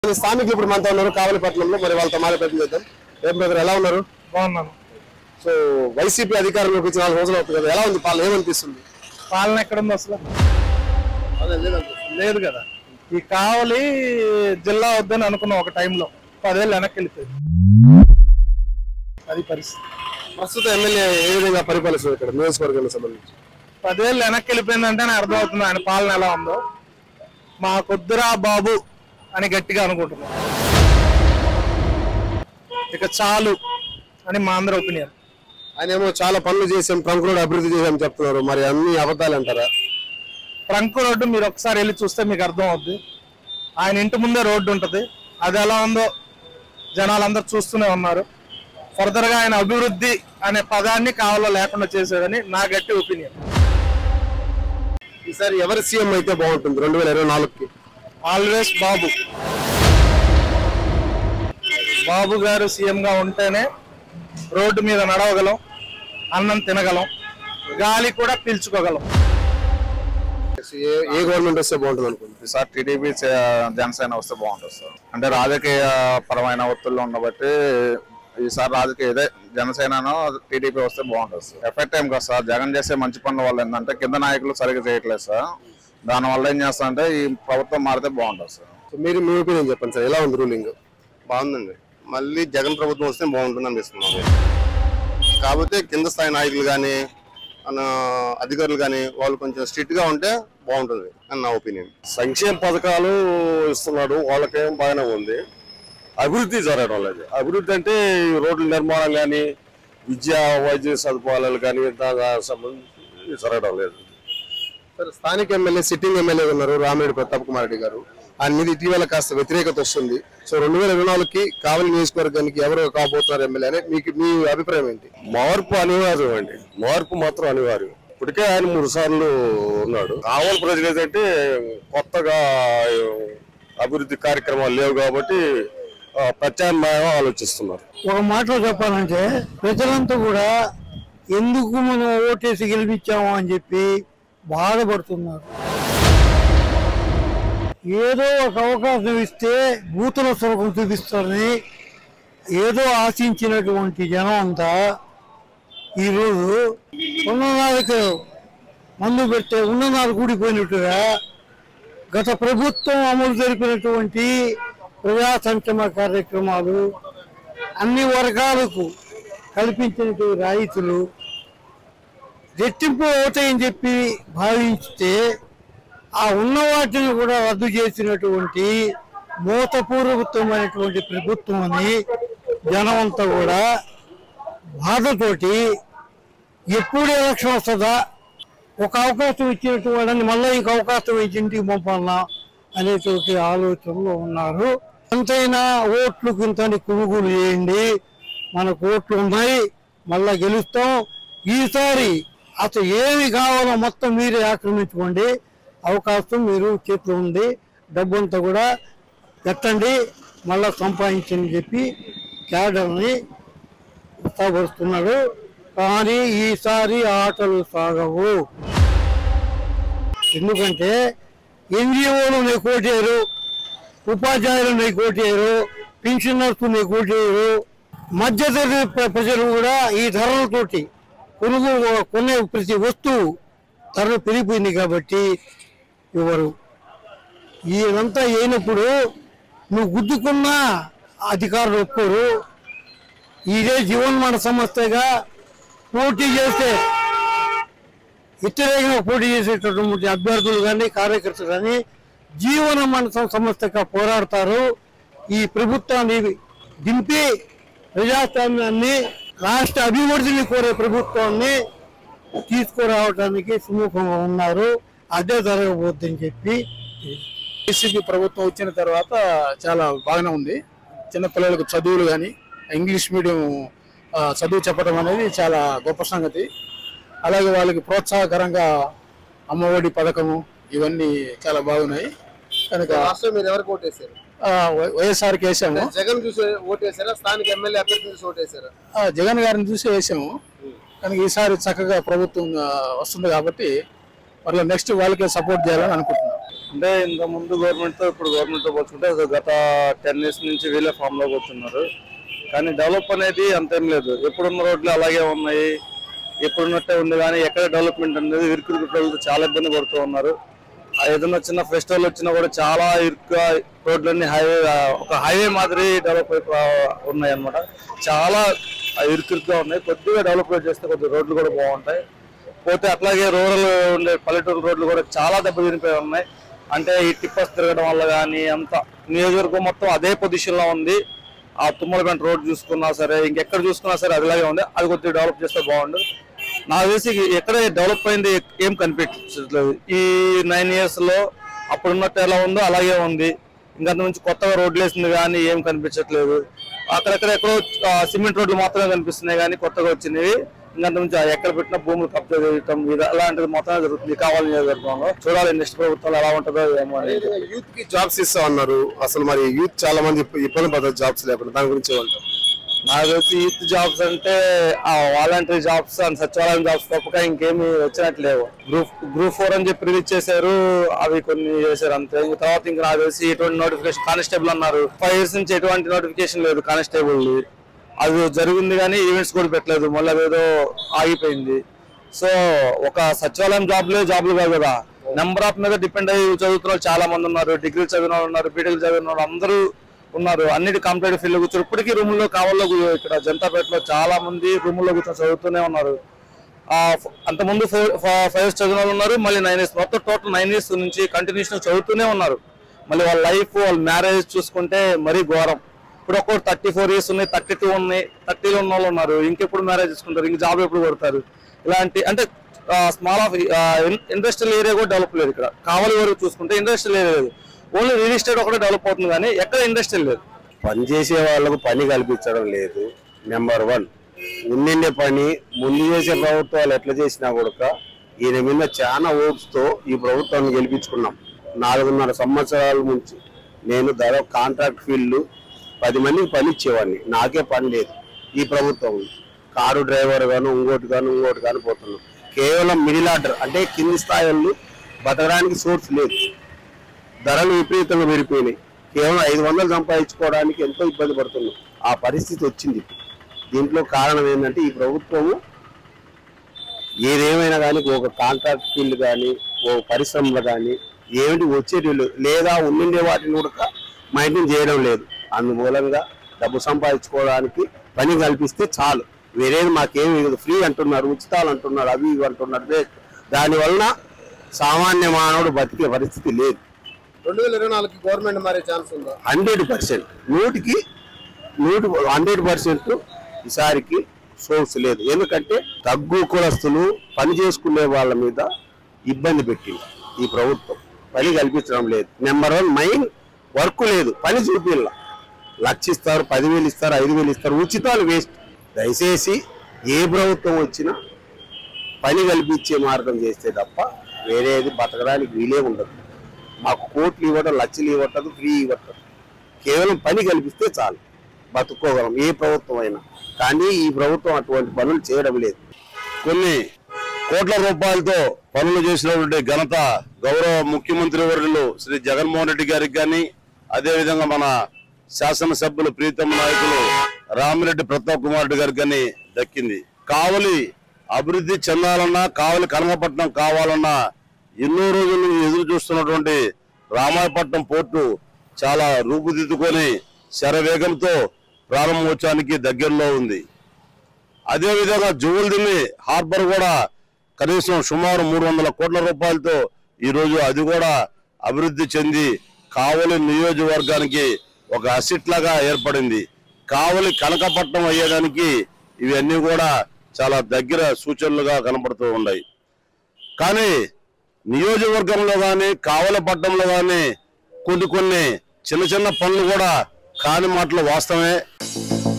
కొంతమంది స్థానికులు ఇప్పుడు మనతో ఉన్నారు కావలిపట్నంలో మరి వాళ్ళతో మాట్లాడే చేద్దాం ఏం బ్రదర్ ఎలా ఉన్నారు బాగున్నాను సో వైసీపీ అధికారంలోకి వచ్చి నాలుగు రోజులు అవుతుంది కదా ఎలా ఉంది పాలన ఏమనిపిస్తుంది పాలన ఎక్కడ ఉంది అసలు లేదు కదా ఈ కావలి జిల్లా వద్దని అనుకున్నాం ఒక టైంలో పదేళ్ళు వెనక్కి వెళ్ళిపోయింది అది పరిస్థితి ప్రస్తుత ఎమ్మెల్యే ఏ విధంగా పరిపాలిస్తుంది ఇక్కడ నియోజకవర్గానికి సంబంధించి పదేళ్ళు వెనక్కి వెళ్ళిపోయిందంటేనే అర్థమవుతుంది ఆయన పాలన ఎలా ఉందో మా కొద్దురా బాబు అని గట్టిగా అనుకుంటున్నాం ఇక చాలు అని మా అందరి ఒపీనియన్ ఆయన ఏమో చాలా పనులు చేసాం ట్రంక్ రోడ్ అభివృద్ధి చేసాం చెప్తున్నారు మరి అన్ని అబద్ధాలు అంటారా ట్రంక్ రోడ్డు మీరు ఒకసారి వెళ్ళి చూస్తే మీకు అర్థం అవుద్ది ఆయన ఇంటి ముందే రోడ్డు ఉంటుంది అది ఎలా ఉందో జనాలందరూ చూస్తూనే ఉన్నారు ఫర్దర్ గా ఆయన అభివృద్ధి అనే పదాన్ని కావాలో లేకుండా చేశాడని నా గట్టి ఒపీనియన్ ఈసారి ఎవరి సీఎం అయితే బాగుంటుంది రెండు వేల ఇరవై నాలుగుకి ఆల్వేస్ బాబు బాబు గారు సీఎం గా ఉంటేనే రోడ్డు మీద నడవగలం అన్నం తినగలం గాలి కూడా పీల్చుకోగలం ఏ ఏ గవర్నమెంట్ వస్తే బాగుంటుంది అనుకుంటుంది ఈసారి టీడీపీ జనసేన వస్తే బాగుంటుంది సార్ అంటే రాజకీయ పరమైన ఒత్తిళ్ళు ఉండబట్టి ఈసారి రాజకీయ ఇదే జనసేనను టీడీపీ వస్తే బాగుంటుంది సార్ ఎఫెక్ట్ ఏం కాదు సార్ జగన్ చేసే మంచి పనుల వల్ల ఏంటంటే కింద నాయకులు సరిగ్గా చేయట్లేదు సార్ దానివల్ల ఏం చేస్తారంటే ఈ ప్రభుత్వం మారితే బాగుంటుంది సార్ సో మీరు మీ ఒపీనియన్ చెప్పండి సార్ ఎలా ఉంది రూలింగ్ బాగుందండి మళ్ళీ జగన్ ప్రభుత్వం వస్తే బాగుంటుంది అనిపిస్తుంది కాకపోతే కింద స్థాయి నాయకులు కానీ మన అధికారులు కానీ వాళ్ళు కొంచెం స్ట్రిక్ట్ గా ఉంటే బాగుంటుంది అని నా ఒపీనియన్ సంక్షేమ పథకాలు ఇస్తున్నాడు వాళ్ళకేం బాగానే ఉంది అభివృద్ధి జరగడం లేదు అభివృద్ధి అంటే ఈ రోడ్ల నిర్మాణం కానీ విద్యా వైద్య సదుపాయాలు కానీ దానికి సంబంధించి జరగడం లేదు సార్ స్థానిక ఎమ్మెల్యే సిట్టింగ్ ఎమ్మెల్యే ఉన్నారు రామిరెడ్డి ప్రతాప్ కుమార్ రెడ్డి గారు ఆయన మీద ఇటీవల కాస్త వ్యతిరేకత వస్తుంది సో రెండు వేల ఇరవై నాలుగుకి కావలి నియోజకవర్గానికి ఎవరు కాబోతున్నారు ఎమ్మెల్యే అని మీకు మీ అభిప్రాయం ఏంటి మార్పు అనివార్యం అండి మార్పు మాత్రం అనివార్యం ఇప్పటికే ఆయన మూడు సార్లు ఉన్నాడు కావలి ప్రజలు ఏంటంటే కొత్తగా అభివృద్ధి కార్యక్రమాలు లేవు కాబట్టి ఆ, ప్రత్యామ్నాయం ఆలోచిస్తున్నారు ఒక మాటలో చెప్పాలంటే ప్రజలంతా కూడా ఎందుకు మనం ఓటేసి గెలిపించాము అని చెప్పి బాధపడుతున్నారు ఏదో ఒక అవకాశం ఇస్తే బూతుల స్వరూపం చూపిస్తారని ఏదో ఆశించినటువంటి జనం అంతా ఈరోజు ఉన్ననాలకు మందు పెడితే ఉన్ననాలు కూడిపోయినట్టుగా గత ప్రభుత్వం అమలు జరిపినటువంటి ప్రజా సంక్షేమ కార్యక్రమాలు అన్ని వర్గాలకు కల్పించినటువంటి రాయితీలు రెట్టింపు అవుతాయని చెప్పి భావించితే ఆ ఉన్న వాటిని కూడా రద్దు చేసినటువంటి మూతపూర్వకమైనటువంటి ప్రభుత్వం అని జనమంతా కూడా బాధతోటి ఎప్పుడు ఎలక్షన్ వస్తుందా ఒక అవకాశం ఇచ్చినట్టు వాళ్ళని మళ్ళీ ఇంక అవకాశం ఇచ్చి ఇంటికి పంపాలన్నా అనేటువంటి ఆలోచనలో ఉన్నారు ఎంతైనా ఓట్లు ఇంతని కొనుగోలు చేయండి మనకు ఓట్లు ఉన్నాయి మళ్ళా గెలుస్తాం ఈసారి అసలు ఏమి కావాలో మొత్తం మీరే ఆక్రమించుకోండి అవకాశం మీరు చేతిలో ఉంది డబ్బు కూడా పెట్టండి మళ్ళా సంపాదించని చెప్పి క్యాడర్ని ఉత్సాహపరుస్తున్నాడు కానీ ఈసారి ఆటలు సాగవు ఎందుకంటే ఎన్జిఓలు నీకు కోటేరు ఉపాధ్యాయులు నీకు కోటేరు పెన్షనర్స్ నీకు కోటేరు మధ్యతరగతి ప్ర- ప్రజలు కూడా ఈ ధరలతోటి కొనుగోలు కొనే ప్రతి వస్తువు ధరలు పెరిగిపోయింది కాబట్టి ఇవ్వరు ఇదంతా అయినప్పుడు నువ్వు గుద్దుకున్నా అధికారులు ఒప్పుకోరు ఇదే జీవన్మరణ సంస్థగా పోటీ చేస్తే వ్యతిరేకంగా పోటీ చేసేటటువంటి అభ్యర్థులు కానీ కార్యకర్తలు కానీ జీవన మన సంస్థగా పోరాడతారు ఈ ప్రభుత్వాన్ని దింపి ప్రజాస్వామ్యాన్ని రాష్ట్ర అభివృద్ధిని కోరే ప్రభుత్వాన్ని తీసుకురావడానికి సుముఖంగా ఉన్నారు అదే జరగబోద్దని చెప్పి వైసీపీ ప్రభుత్వం వచ్చిన తర్వాత చాలా బాగానే ఉంది చిన్న పిల్లలకు చదువులు కానీ ఇంగ్లీష్ మీడియం ఆ, చదువు చెప్పడం అనేది చాలా గొప్ప సంగతి అలాగే వాళ్ళకి ప్రోత్సాహకరంగా అమ్మఒడి పథకము ఇవన్నీ చాలా బాగున్నాయి కనుక లాస్ట్ మీరు ఎవరికి ఓటేశారు ఆ, వై- వైఎస్ఆర్కి వేసాము జగన్ చూసి ఓటేశారా స్థానిక ఎమ్మెల్యే అభ్యర్థిని చూసి ఓటేశారా ఆ, జగన్ గారిని చూసి వేసాము కనుక ఈసారి చక్కగా ప్రభుత్వం ఆ, వస్తుంది కాబట్టి మళ్ళీ నెక్స్ట్ వాళ్ళకే సపోర్ట్ చేయాలని అనుకుంటున్నాం అంటే ఇంత ముందు గవర్నమెంట్ తో ఇప్పుడు గవర్నమెంట్ తో పోల్చుకుంటే అది గత టెన్ ఇయర్స్ నుంచి వీళ్ళే ఫామ్ లోకి వస్తున్నారు కానీ డెవలప్ అనేది అంతేం లేదు ఎప్పుడున్న రోడ్లు అలాగే ఉన్నాయి ఎప్పుడున్నట్టే ఉంది కానీ ఎక్కడ డెవలప్మెంట్ అనేది ఇరుకురుకు చాలా ఇబ్బంది పడుతూ ఉన్నారు ఆ ఏదైనా చిన్న ఫెస్టివల్ వచ్చినా కూడా చాలా ఇరుకుగా రోడ్లన్నీ హైవే ఒక హైవే మాదిరి డెవలప్ అయిపో ఉన్నాయి అనమాట చాలా ఇరుకురుగా ఉన్నాయి కొద్దిగా డెవలప్మెంట్ చేస్తే కొద్దిగా రోడ్లు కూడా బాగుంటాయి పోతే అట్లాగే రూరల్ ఉండే పల్లెటూరు రోడ్లు కూడా చాలా దెబ్బతినిపోయి ఉన్నాయి అంటే ఈ టిప్పర్స్ తిరగడం వల్ల కానీ అంత నియోజకవర్గం మొత్తం అదే పొజిషన్ లో ఉంది ఆ తుమ్మలపేట రోడ్ చూసుకున్నా సరే ఇంకెక్కడ చూసుకున్నా సరే అదిలాగే ఉంది అది కొద్దిగా డెవలప్ చేస్తే బాగుండు నాకు తెలిసి ఎక్కడ డెవలప్ అయింది ఏం కనిపించట్లేదు ఈ నైన్ ఇయర్స్ లో అప్పుడు ఉన్నట్టు ఎలా ఉందో అలాగే ఉంది ఇంకా నుంచి కొత్తగా రోడ్లు వేసింది కానీ ఏం కనిపించట్లేదు అక్కడక్కడ ఎక్కడో ఆ, సిమెంట్ రోడ్లు మాత్రమే కనిపిస్తున్నాయి కానీ కొత్తగా వచ్చినవి ఇంకా నుంచి ఎక్కడ పెట్టినా భూములు కబ్జా చేయటం ఇది అలాంటిది మొత్తం జరుగుతుంది కావాలి నియోజకవర్గంలో చూడాలి నెక్స్ట్ ప్రభుత్వం ఎలా ఉంటుందో ఏమో అనేది యూత్ కి జాబ్స్ ఇస్తా ఉన్నారు అసలు మరి యూత్ చాలా మంది ఇప్ప- ఇబ్బంది పడతారు జాబ్స్ లేకుండా దాని గురించి ఏమంటారు నాకు తెలిసి యూత్ జాబ్స్ అంటే ఆ వాలంటరీ జాబ్స్ అండ్ సచివాలయం జాబ్స్ తప్పక ఇంకేమి వచ్చినట్లేవు గ్రూప్ గ్రూప్ ఫోర్ అని చెప్పి రిలీజ్ చేశారు అవి కొన్ని చేశారు అంతే ఇంక తర్వాత ఇంకా నాకు తెలిసి ఎటువంటి నోటిఫికేషన్ కానిస్టేబుల్ అన్నారు ఫైవ్ ఇయర్స్ నుంచి ఎటువంటి నోటిఫికేషన్ లేదు కానిస్టేబుల్ అది జరిగింది కానీ ఈవెంట్స్ కూడా పెట్టలేదు మళ్ళీ అదేదో ఆగిపోయింది సో ఒక సచివాలయం జాబ్లే జాబ్లు కాదు కదా నెంబర్ ఆఫ్ మీద డిపెండ్ అయ్యి చదువుతున్న వాళ్ళు చాలా మంది ఉన్నారు డిగ్రీ చదివిన వాళ్ళు ఉన్నారు బీటెక్ చదివిన వాళ్ళు అందరూ ఉన్నారు అన్నిటి కాంపిటేటివ్ ఫీల్డ్ కూర్చొని ఇప్పటికీ రూముల్లో కావాలో ఇక్కడ జనతాపేటలో చాలా మంది రూముల్లో కూర్చొని చదువుతూనే ఉన్నారు ఆ, ఫ- అంతకుముందు ఫోర్ ఫైవ్ ఇయర్స్ చదివిన వాళ్ళు ఉన్నారు మళ్ళీ నైన్ ఇయర్స్ మొత్తం టోటల్ నైన్ ఇయర్స్ నుంచి కంటిన్యూషన్ చదువుతూనే ఉన్నారు మళ్ళీ వాళ్ళ లైఫ్ వాళ్ళ మ్యారేజ్ చూసుకుంటే మరీ ఘోరం ఇప్పుడు ఒక్కొక్కటి థర్టీ ఫోర్ ఇయర్స్ ఉన్నాయి థర్టీ టూ ఉన్నాయి థర్టీలో ఉన్న వాళ్ళు ఉన్నారు ఇంకెప్పుడు మ్యారేజ్ చేసుకుంటారు ఇంక జాబ్ ఎప్పుడు కొడతారు ఇలాంటి అంటే స్మాల్ ఆఫ్ ఇండస్ట్రియల్ ఏరియా కూడా డెవలప్ లేదు ఇక్కడ కావాలి వరకు చూసుకుంటే ఇండస్ట్రియల్ ఏరియా లేదు ఓన్లీ రియల్ ఎస్టేట్ ఒకటే డెవలప్ అవుతుంది కానీ ఎక్కడ ఇండస్ట్రియల్ లేదు పని చేసే వాళ్ళకు పని కల్పించడం లేదు నెంబర్ వన్ ఉండిండే పని ముందు చేసే ప్రభుత్వాలు ఎట్లా చేసినా కూడా ఈయన మీద చాలా hopes తో ఈ ప్రభుత్వాన్ని గెలిపించుకున్నాం నాలుగున్నర సంవత్సరాల నుంచి నేను ధర కాంట్రాక్ట్ ఫీల్డ్ పది మందికి పని ఇచ్చేవాడిని నాకే పని లేదు ఈ ప్రభుత్వం కారు డ్రైవర్ గాను ఇంకోటి గాను ఇంకోటి గాను పోతున్నాం కేవలం మిడిల్ ఆర్డర్ అంటే కింది స్థాయిలు బతకడానికి సోర్స్ లేదు ధరలు విపరీతంగా పెరిగిపోయినాయి కేవలం ఐదు వందలు సంపాదించుకోవడానికి ఎంతో ఇబ్బంది పడుతున్నాం ఆ పరిస్థితి వచ్చింది ఇప్పుడు. దీంట్లో కారణం ఏంటంటే ఈ ప్రభుత్వము ఏదేమైనా కానీ ఒక కాంట్రాక్ట్ ఫీల్డ్ కానీ ఓ పరిశ్రమలు కానీ ఏమిటి వచ్చేటి లేవు. లేదా ఉండిండే వాటిని కూడా మెయింటైన్ చేయడం లేదు అందుమూలంగా డబ్బు సంపాదించుకోవడానికి పని కల్పిస్తే చాలు వేరేది మాకేమి లేదు ఫ్రీ అంటున్నారు ఉచితాలు అంటున్నారు అవి ఇవి అంటున్నారు వేస్ట్. దానివలన సామాన్య మానవుడు బతికే పరిస్థితి లేదు రెండు వేల ఇరవై నాలుగు గవర్నమెంట్ మారే ఛాన్స్ ఉందా హండ్రెడ్ పర్సెంట్ నూటికి నూటి హండ్రెడ్ పర్సెంట్ ఈసారికి సోర్స్ లేదు ఎందుకంటే తగ్గు కులస్తులు పని చేసుకునే వాళ్ళ మీద ఇబ్బంది పెట్టింది ఈ ప్రభుత్వం పని కల్పించడం లేదు నెంబర్ వన్ మైన్ వర్క్ లేదు పని చూపిల్ల లక్ష ఇస్తారు పదివేలు ఇస్తారు ఐదు వేలు ఇస్తారు ఉచితాలు వేస్ట్ దయచేసి ఏ ప్రభుత్వం వచ్చినా పని కల్పించే మార్గం చేస్తే తప్ప వేరేది బతకడానికి వీలే ఉండదు మాకు కోట్లు ఇవ్వడం లక్షలు ఇవ్వటదు ఫ్రీ ఇవ్వటం కేవలం పని కల్పిస్తే చాలు బతుక్కోగలం ఏ ప్రభుత్వం అయినా కానీ ఈ ప్రభుత్వం అటువంటి పనులు చేయడం లేదు కొన్ని కోట్ల రూపాయలతో పనులు చేసినటువంటి ఘనత గౌరవ ముఖ్యమంత్రి వర్యులు శ్రీ జగన్మోహన్ రెడ్డి గారికి కానీ అదేవిధంగా మన శాసనసభ్యులు ప్రీతమ నాయకులు రామిరెడ్డి ప్రతాప్ కుమార్ రెడ్డి గారికి కానీ దక్కింది కావలి అభివృద్ధి చెందాలన్నా కావలి కనమపట్నం కావాలన్నా ఎన్నో రోజుల నుంచి ఎదురు చూస్తున్నటువంటి రామాయపట్నం పోర్టు చాలా రూపుదిద్దుకొని శరవేగంతో ప్రారంభోత్సవానికి దగ్గరలో ఉంది అదే విధంగా జువల్దిల్లి హార్బర్ కూడా కనీసం సుమారు మూడు వందల కోట్ల రూపాయలతో ఈ రోజు అది కూడా అభివృద్ధి చెంది కావలి నియోజకవర్గానికి ఒక అసిట్ లాగా ఏర్పడింది కావలి కనకపట్నం అయ్యేదానికి ఇవన్నీ కూడా చాలా దగ్గర సూచనలుగా కనపడుతూ ఉన్నాయి కానీ నియోజకవర్గంలో కానీ కావలపట్నంలో కానీ కొన్ని కొన్ని చిన్న చిన్న పనులు కూడా కాని మాటలు వాస్తవమే